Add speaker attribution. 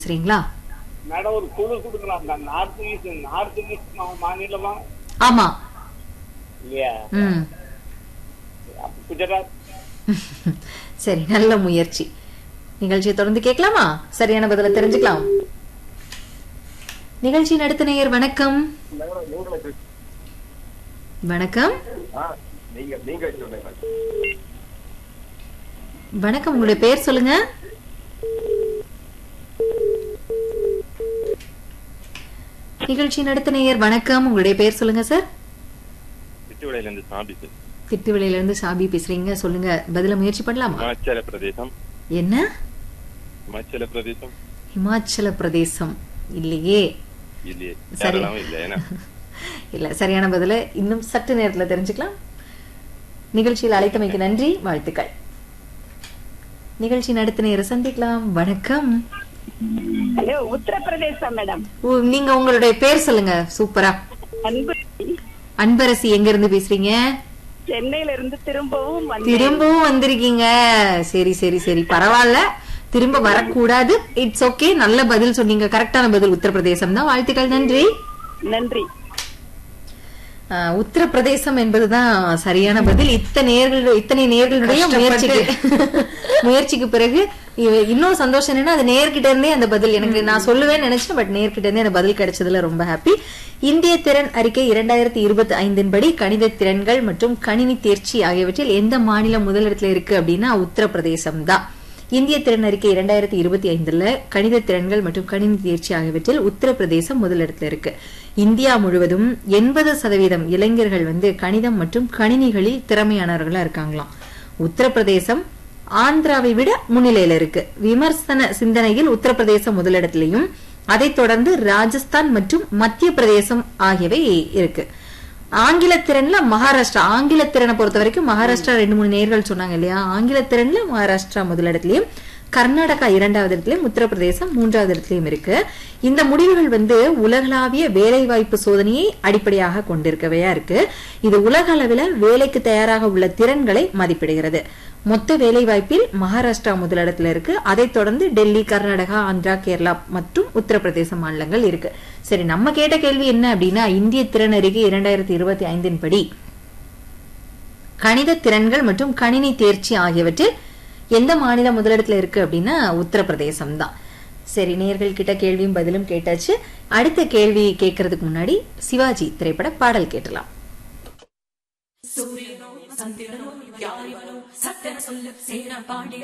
Speaker 1: சரிங்களா
Speaker 2: மேடம் ஒரு குழு கொடுக்கலாம் அந்த நார்த் ஈஸ்ட் நார்த் ஈஸ்ட் மா- மாநிலமா
Speaker 1: ஆமா
Speaker 2: இல்லையா
Speaker 1: ம்
Speaker 2: அப்ப குஜராத்
Speaker 1: சரி நல்ல முயற்சி நிகழ்ச்சியை தொடர்ந்து கேட்கலாமா சரியான பதில தெரிஞ்சுக்கலாம் நிகழ்ச்சி நடத்த நேயர் வணக்கம் வணக்கம்
Speaker 3: நீங்க நீங்க சொல்லுங்க
Speaker 1: வணக்கம் உங்களுடைய பேர் சொல்லுங்க நிகழ்ச்சி நடத்த நேயர் வணக்கம் உங்களுடைய பேர் சொல்லுங்க சார்
Speaker 4: சிட்டுவளையில இருந்து சாபி
Speaker 1: திட்டுவிலையில இருந்து சாபி பேசுறீங்க சொல்லுங்க பதில முயற்சி பண்ணலாமா
Speaker 4: இமாச்சல பிரதேசம்
Speaker 1: என்ன
Speaker 4: இமாச்சல பிரதேசம்
Speaker 1: இமாச்சல பிரதேசம் இல்லையே
Speaker 4: இல்லையே
Speaker 1: சரி.
Speaker 4: கேரளாவும் இல்ல ஏன்னா
Speaker 1: இல்ல சரியான பதில இன்னும் சற்று நேரத்துல தெரிஞ்சுக்கலாம் நிகழ்ச்சியில் அழைத்தமைக்கு நன்றி வாழ்த்துக்கள் நிகழ்ச்சி நடத்த நேர சந்திக்கலாம் வணக்கம்
Speaker 5: ஹலோ உத்தரப்பிரதேசம் மேடம்
Speaker 1: ஓ, நீங்க உங்களுடைய பேர் சொல்லுங்க சூப்பரா
Speaker 5: அன்பு
Speaker 1: அன்பரசி எங்க இருந்து பேசுறீங்க
Speaker 5: சென்னையில இருந்து திரும்பவும் வந்து
Speaker 1: திரும்பவும் வந்திருக்கீங்க சரி சரி சரி பரவாயில்ல திரும்ப வரக்கூடாது இட்ஸ் ஓகே நல்ல பதில் சொன்னீங்க கரெக்டான பதில் உத்தரப்பிரதேசம் தான் வாழ்த்துக்கள் நன்றி
Speaker 5: நன்றி
Speaker 1: ஆஹ், உத்தரப்பிரதேசம் என்பதுதான் சரியான பதில் இத்தனை நேர்கள் இத்தனை நேர்களுடைய முயற்சிக்கு முயற்சிக்கு பிறகு இவ- இன்னும் சந்தோஷம் என்னன்னா அது நேர்கிட்ட இருந்தே அந்த பதில் எனக்கு நான் சொல்லுவேன்னு நினைச்சேன் பட் நேர்கிட்ட இருந்தே அந்த பதில் கிடைச்சதுல ரொம்ப ஹாப்பி இந்திய திறன் அறிக்கை இரண்டாயிரத்தி இருபத்தி ஐந்தின் படி கணித திறன்கள் மற்றும் கணினி தேர்ச்சி ஆகியவற்றில் எந்த மாநிலம் முதலிடத்துல இருக்கு அப்படின்னா உத்தரப்பிரதேசம் தான் இந்திய திறன் அறிக்கை இரண்டாயிரத்தி இருபத்தி ஐந்துல கணித திறன்கள் மற்றும் கணினி தேர்ச்சி ஆகியவற்றில் உத்தரப்பிரதேசம் முதலிடத்துல இருக்கு இந்தியா முழுவதும் எண்பது சதவீதம் இளைஞர்கள் வந்து கணிதம் மற்றும் கணினிகளில் திறமையானவர்களா இருக்காங்களாம் உத்தரப்பிரதேசம் ஆந்திராவை விட முன்னிலையில இருக்கு விமர்சன சிந்தனையில் உத்தரப்பிரதேசம் முதலிடத்திலையும் அதைத் தொடர்ந்து ராஜஸ்தான் மற்றும் மத்திய பிரதேசம் ஆகியவை இருக்கு ஆங்கில திறன்ல மகாராஷ்டிரா ஆங்கில திறனை பொறுத்த வரைக்கும் மகாராஷ்டிரா ரெண்டு மூணு நேர்கள் சொன்னாங்க இல்லையா ஆங்கில திறன்ல மகாராஷ்டிரா முதலிடத்திலையும் கர்நாடகா இரண்டாவது இடத்திலையும் உத்தரப்பிரதேசம் மூன்றாவது இடத்திலையும் இருக்கு இந்த முடிவுகள் வந்து உலகளாவிய வேலைவாய்ப்பு சோதனையை அடிப்படையாக கொண்டிருக்கவையா இருக்கு இது உலக அளவில் வேலைக்கு தயாராக உள்ள திறன்களை மதிப்பிடுகிறது மொத்த வேலைவாய்ப்பில் மகாராஷ்டிரா முதலிடத்துல இருக்கு அதைத் தொடர்ந்து டெல்லி கர்நாடகா ஆந்திரா கேரளா மற்றும் உத்தரப்பிரதேச மாநிலங்கள் இருக்கு சரி நம்ம கேட்ட கேள்வி என்ன அப்படின்னா இந்திய திறன் அறிக்கை இரண்டாயிரத்தி இருபத்தி ஐந்தின் படி கணித திறன்கள் மற்றும் கணினி தேர்ச்சி ஆகியவற்றில் எந்த மாநிலம் முதலிடத்துல இருக்கு அப்படின்னா உத்தரப்பிரதேசம் தான் சரி நேர்கள் கிட்ட கேள்வியும் பதிலும் கேட்டாச்சு அடுத்த கேள்வி கேட்கறதுக்கு முன்னாடி சிவாஜி திரைப்பட பாடல் கேட்டலாம்
Speaker 6: சூரியனோ சந்திரனோ யாரிவனோ சத்தன சொல்ல சேர பாண்டி